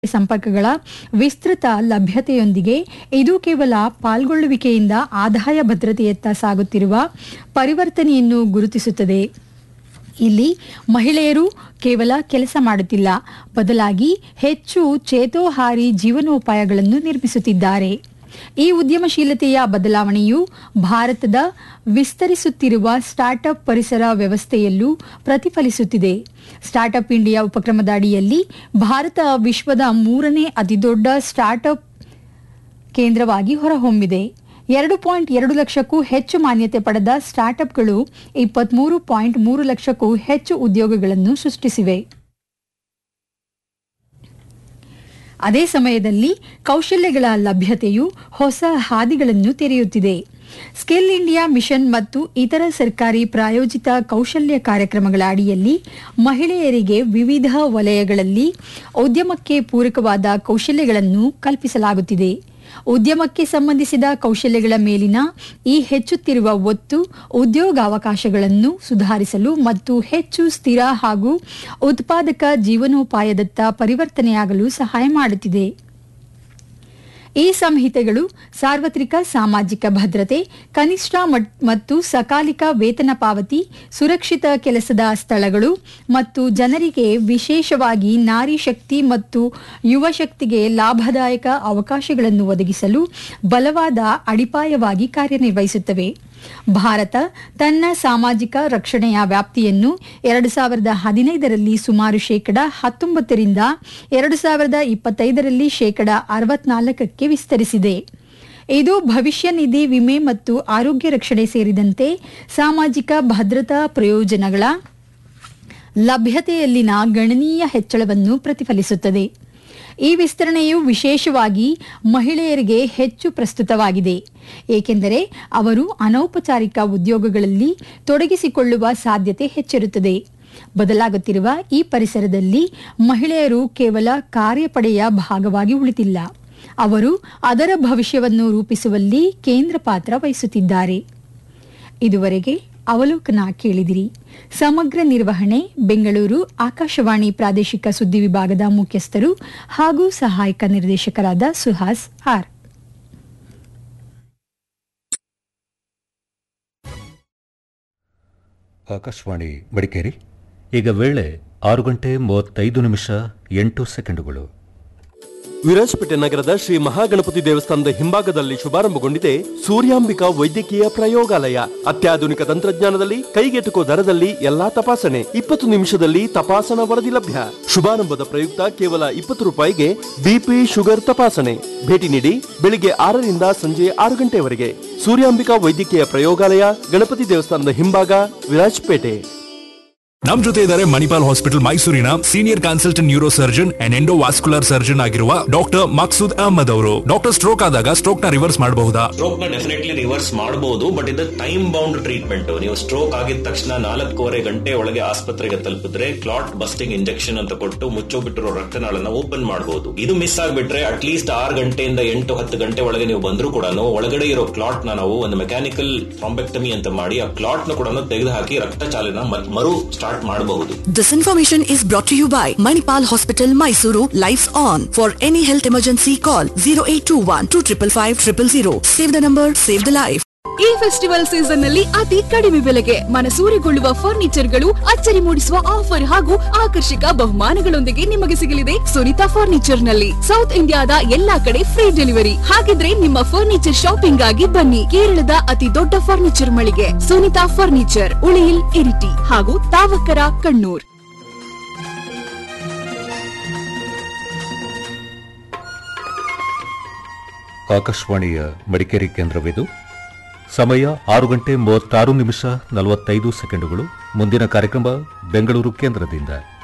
ಸಂಪರ್ಕಗಳ ವಿಸ್ತೃತ ಲಭ್ಯತೆಯೊಂದಿಗೆ ಇದು ಕೇವಲ ಪಾಲ್ಗೊಳ್ಳುವಿಕೆಯಿಂದ ಆದಾಯ ಭದ್ರತೆಯತ್ತ ಸಾಗುತ್ತಿರುವ ಪರಿವರ್ತನೆಯನ್ನು ಗುರುತಿಸುತ್ತದೆ ಇಲ್ಲಿ ಮಹಿಳೆಯರು ಕೇವಲ ಕೆಲಸ ಮಾಡುತ್ತಿಲ್ಲ ಬದಲಾಗಿ ಹೆಚ್ಚು ಚೇತೋಹಾರಿ ಜೀವನೋಪಾಯಗಳನ್ನು ನಿರ್ಮಿಸುತ್ತಿದ್ದಾರೆ ಈ ಉದ್ಯಮಶೀಲತೆಯ ಬದಲಾವಣೆಯು ಭಾರತದ ವಿಸ್ತರಿಸುತ್ತಿರುವ ಸ್ಟಾರ್ಟ್ಅಪ್ ಪರಿಸರ ವ್ಯವಸ್ಥೆಯಲ್ಲೂ ಪ್ರತಿಫಲಿಸುತ್ತಿದೆ ಸ್ಟಾರ್ಟ್ಅಪ್ ಇಂಡಿಯಾ ಉಪಕ್ರಮದ ಅಡಿಯಲ್ಲಿ ಭಾರತ ವಿಶ್ವದ ಮೂರನೇ ಅತಿದೊಡ್ಡ ಸ್ಟಾರ್ಟ್ಅಪ್ ಕೇಂದ್ರವಾಗಿ ಹೊರಹೊಮ್ಮಿದೆ ಎರಡು ಪಾಯಿಂಟ್ ಎರಡು ಲಕ್ಷಕ್ಕೂ ಹೆಚ್ಚು ಮಾನ್ಯತೆ ಪಡೆದ ಸ್ಟಾರ್ಟ್ಅಪ್ಗಳು ಇಪ್ಪತ್ಮೂರು ಪಾಯಿಂಟ್ ಮೂರು ಲಕ್ಷಕ್ಕೂ ಹೆಚ್ಚು ಉದ್ಯೋಗಗಳನ್ನು ಸೃಷ್ಟಿಸಿವೆ ಅದೇ ಸಮಯದಲ್ಲಿ ಕೌಶಲ್ಯಗಳ ಲಭ್ಯತೆಯು ಹೊಸ ಹಾದಿಗಳನ್ನು ತೆರೆಯುತ್ತಿದೆ ಸ್ಕಿಲ್ ಇಂಡಿಯಾ ಮಿಷನ್ ಮತ್ತು ಇತರ ಸರ್ಕಾರಿ ಪ್ರಾಯೋಜಿತ ಕೌಶಲ್ಯ ಕಾರ್ಯಕ್ರಮಗಳ ಅಡಿಯಲ್ಲಿ ಮಹಿಳೆಯರಿಗೆ ವಿವಿಧ ವಲಯಗಳಲ್ಲಿ ಉದ್ಯಮಕ್ಕೆ ಪೂರಕವಾದ ಕೌಶಲ್ಯಗಳನ್ನು ಕಲ್ಪಿಸಲಾಗುತ್ತಿದೆ ಉದ್ಯಮಕ್ಕೆ ಸಂಬಂಧಿಸಿದ ಕೌಶಲ್ಯಗಳ ಮೇಲಿನ ಈ ಹೆಚ್ಚುತ್ತಿರುವ ಒತ್ತು ಉದ್ಯೋಗಾವಕಾಶಗಳನ್ನು ಸುಧಾರಿಸಲು ಮತ್ತು ಹೆಚ್ಚು ಸ್ಥಿರ ಹಾಗೂ ಉತ್ಪಾದಕ ಜೀವನೋಪಾಯದತ್ತ ಪರಿವರ್ತನೆಯಾಗಲು ಸಹಾಯ ಮಾಡುತ್ತಿದೆ ಈ ಸಂಹಿತೆಗಳು ಸಾರ್ವತ್ರಿಕ ಸಾಮಾಜಿಕ ಭದ್ರತೆ ಕನಿಷ್ಠ ಮಟ್- ಮತ್ತು ಸಕಾಲಿಕ ವೇತನ ಪಾವತಿ ಸುರಕ್ಷಿತ ಕೆಲಸದ ಸ್ಥಳಗಳು ಮತ್ತು ಜನರಿಗೆ ವಿಶೇಷವಾಗಿ ನಾರಿ ಶಕ್ತಿ ಮತ್ತು ಯುವ ಶಕ್ತಿಗೆ ಲಾಭದಾಯಕ ಅವಕಾಶಗಳನ್ನು ಒದಗಿಸಲು ಬಲವಾದ ಅಡಿಪಾಯವಾಗಿ ಕಾರ್ಯನಿರ್ವಹಿಸುತ್ತವೆ ಭಾರತ ತನ್ನ ಸಾಮಾಜಿಕ ರಕ್ಷಣೆಯ ವ್ಯಾಪ್ತಿಯನ್ನು ಎರಡು ಸಾವಿರದ ಹದಿನೈದರಲ್ಲಿ ಸುಮಾರು ಶೇಕಡ ಹತ್ತೊಂಬತ್ತರಿಂದ ಎರಡು ಸಾವಿರದ ಇಪ್ಪತ್ತೈದರಲ್ಲಿ ಶೇಕಡ ಅರವತ್ನಾಲ್ಕಕ್ಕೆ ವಿಸ್ತರಿಸಿದೆ ಇದು ಭವಿಷ್ಯ ನಿಧಿ ವಿಮೆ ಮತ್ತು ಆರೋಗ್ಯ ರಕ್ಷಣೆ ಸೇರಿದಂತೆ ಸಾಮಾಜಿಕ ಭದ್ರತಾ ಪ್ರಯೋಜನಗಳ ಲಭ್ಯತೆಯಲ್ಲಿನ ಗಣನೀಯ ಹೆಚ್ಚಳವನ್ನು ಪ್ರತಿಫಲಿಸುತ್ತದೆ ಈ ವಿಸ್ತರಣೆಯು ವಿಶೇಷವಾಗಿ ಮಹಿಳೆಯರಿಗೆ ಹೆಚ್ಚು ಪ್ರಸ್ತುತವಾಗಿದೆ ಏಕೆಂದರೆ ಅವರು ಅನೌಪಚಾರಿಕ ಉದ್ಯೋಗಗಳಲ್ಲಿ ತೊಡಗಿಸಿಕೊಳ್ಳುವ ಸಾಧ್ಯತೆ ಹೆಚ್ಚಿರುತ್ತದೆ ಬದಲಾಗುತ್ತಿರುವ ಈ ಪರಿಸರದಲ್ಲಿ ಮಹಿಳೆಯರು ಕೇವಲ ಕಾರ್ಯಪಡೆಯ ಭಾಗವಾಗಿ ಉಳಿತಿಲ್ಲ ಅವರು ಅದರ ಭವಿಷ್ಯವನ್ನು ರೂಪಿಸುವಲ್ಲಿ ಕೇಂದ್ರ ಪಾತ್ರ ವಹಿಸುತ್ತಿದ್ದಾರೆ ಇದುವರೆಗೆ ಅವಲೋಕನ ಕೇಳಿದಿರಿ ಸಮಗ್ರ ನಿರ್ವಹಣೆ ಬೆಂಗಳೂರು ಆಕಾಶವಾಣಿ ಪ್ರಾದೇಶಿಕ ಸುದ್ದಿ ವಿಭಾಗದ ಮುಖ್ಯಸ್ಥರು ಹಾಗೂ ಸಹಾಯಕ ನಿರ್ದೇಶಕರಾದ ಸುಹಾಸ್ ಆರ್ ಆಕಾಶವಾಣಿ ಮಡಿಕೇರಿ ಈಗ ವೇಳೆ ಆರು ಗಂಟೆ ಮೂವತ್ತೈದು ನಿಮಿಷ ಎಂಟು ಸೆಕೆಂಡುಗಳು ವಿರಾಜಪೇಟೆ ನಗರದ ಶ್ರೀ ಮಹಾಗಣಪತಿ ದೇವಸ್ಥಾನದ ಹಿಂಭಾಗದಲ್ಲಿ ಶುಭಾರಂಭಗೊಂಡಿದೆ ಸೂರ್ಯಾಂಬಿಕಾ ವೈದ್ಯಕೀಯ ಪ್ರಯೋಗಾಲಯ ಅತ್ಯಾಧುನಿಕ ತಂತ್ರಜ್ಞಾನದಲ್ಲಿ ಕೈಗೆಟುಕೋ ದರದಲ್ಲಿ ಎಲ್ಲಾ ತಪಾಸಣೆ ಇಪ್ಪತ್ತು ನಿಮಿಷದಲ್ಲಿ ತಪಾಸಣಾ ವರದಿ ಲಭ್ಯ ಶುಭಾರಂಭದ ಪ್ರಯುಕ್ತ ಕೇವಲ ಇಪ್ಪತ್ತು ರೂಪಾಯಿಗೆ ಬಿಪಿ ಶುಗರ್ ತಪಾಸಣೆ ಭೇಟಿ ನೀಡಿ ಬೆಳಿಗ್ಗೆ ಆರರಿಂದ ಸಂಜೆ ಆರು ಗಂಟೆವರೆಗೆ ಸೂರ್ಯಾಂಬಿಕಾ ವೈದ್ಯಕೀಯ ಪ್ರಯೋಗಾಲಯ ಗಣಪತಿ ದೇವಸ್ಥಾನದ ಹಿಂಭಾಗ ವಿರಾಜಪೇಟೆ ನಮ್ ಜೊತೆ ಇದ್ದಾರೆ ಮಣಿಪಾಲ್ ಹಾಸ್ಪಿಟಲ್ ಮೈಸೂರಿನ senior consultant neuro surgeon and endovascular surgeon ಆಗಿರುವ ಡಾಕ್ಟರ್ ಮಕ್ಸೂದ್ ಅಹಮದ್ ಅವರು ಡಾಕ್ಟರ್ ಸ್ಟ್ರೋಕ್ ಆದಾಗ ಸ್ಟ್ರೋಕ್ ನ ರಿವರ್ಸ್ ಮಾಡಬಹುದಾ ಸ್ಟ್ರೋಕ್ ನ ಡೆಫಿನೆಟ್ಲಿ ರಿವರ್ಸ್ ಮಾಡಬಹುದು ಬಟ್ ಇದು ಟೈಮ್ ಬೌಂಡ್ ಟ್ರೀಟ್ಮೆಂಟ್ ನೀವು ಸ್ಟ್ರೋಕ್ ಆಗಿದ ತಕ್ಷಣ ನಾಲ್ಕೂವರೆ ಗಂಟೆ ಒಳಗೆ ಆಸ್ಪತ್ರೆಗೆ ತಲುಪಿದ್ರೆ ಕ್ಲಾಟ್ ಬಸ್ಟಿಂಗ್ ಇಂಜೆಕ್ಷನ್ ಅಂತ ಕೊಟ್ಟು ಮುಚ್ಚೋಬಿಟ್ಟಿರೋ ರಕ್ತನಾಳನ್ನ ಓಪನ್ ಮಾಡಬಹುದು ಇದು ಮಿಸ್ ಆಗ್ಬಿಟ್ರೆ ಅಟ್ ಲೀಸ್ಟ್ ಆರು ಗಂಟೆಯಿಂದ ಎಂಟು ಹತ್ತು ಗಂಟೆ ಒಳಗೆ ನೀವು ಬಂದರೂ ಕೂಡ ಒಳಗಡೆ ಇರೋ ಕ್ಲಾಟ್ ನ ನಾವು ಒಂದು ಮೆಕ್ಯಾನಿಕಲ್ ಥ್ರಾಂಬೆಕ್ಟಮಿ ಅಂತ ಮಾಡಿ ಆ ಕ್ಲಾಟ್ ನ ಕೂಡ ತೆಗೆದು ಹಾಕಿ ರಕ್ತ ಚಾಲನ ಮತ್- ಮರು ಸ್ಟಾರ್ಟ್ ಮಾಡಬಹುದು This information is brought to you by Manipal Hospital, Mysuru. Lives on. For any health emergency, call 0821 255 000. Save the number, save the life. ಈ ಫೆಸ್ಟಿವಲ್ ಸೀಸನ್ ನಲ್ಲಿ ಅತಿ ಕಡಿಮೆ ಬೆಲೆಗೆ ಮನಸೂರೆಗೊಳ್ಳುವ ಫರ್ನಿಚರ್ಗಳು ಅಚ್ಚರಿ ಮೂಡಿಸುವ ಆಫರ್ ಹಾಗೂ ಆಕರ್ಷಕ ಬಹುಮಾನಗಳೊಂದಿಗೆ ನಿಮಗೆ ಸಿಗಲಿದೆ ಸುನಿತಾ ಫರ್ನಿಚರ್ ನಲ್ಲಿ ಸೌತ್ ಇಂಡಿಯಾದ ಎಲ್ಲಾ ಕಡೆ ಫ್ರೀ ಡೆಲಿವರಿ ಹಾಗಿದ್ರೆ ನಿಮ್ಮ ಫರ್ನಿಚರ್ ಶಾಪಿಂಗ್ ಆಗಿ ಬನ್ನಿ ಕೇರಳದ ಅತಿ ದೊಡ್ಡ ಫರ್ನಿಚರ್ ಮಳಿಗೆ ಸುನಿತಾ ಫರ್ನಿಚರ್ ಉಳಿಯಿಲ್ ಇರಿಟಿ ಹಾಗೂ ತಾವಕರ ಕಣ್ಣೂರ್ ಆಕಾಶವಾಣಿಯ ಮಡಿಕೇರಿ ಕೇಂದ್ರವಿದು ಸಮಯ ಆರು ಗಂಟೆ ಮೂವತ್ತಾರು ನಿಮಿಷ ನಲವತ್ತೈದು ಸೆಕೆಂಡುಗಳು ಮುಂದಿನ ಕಾರ್ಯಕ್ರಮ ಬೆಂಗಳೂರು ಕೇಂದ್ರದಿಂದ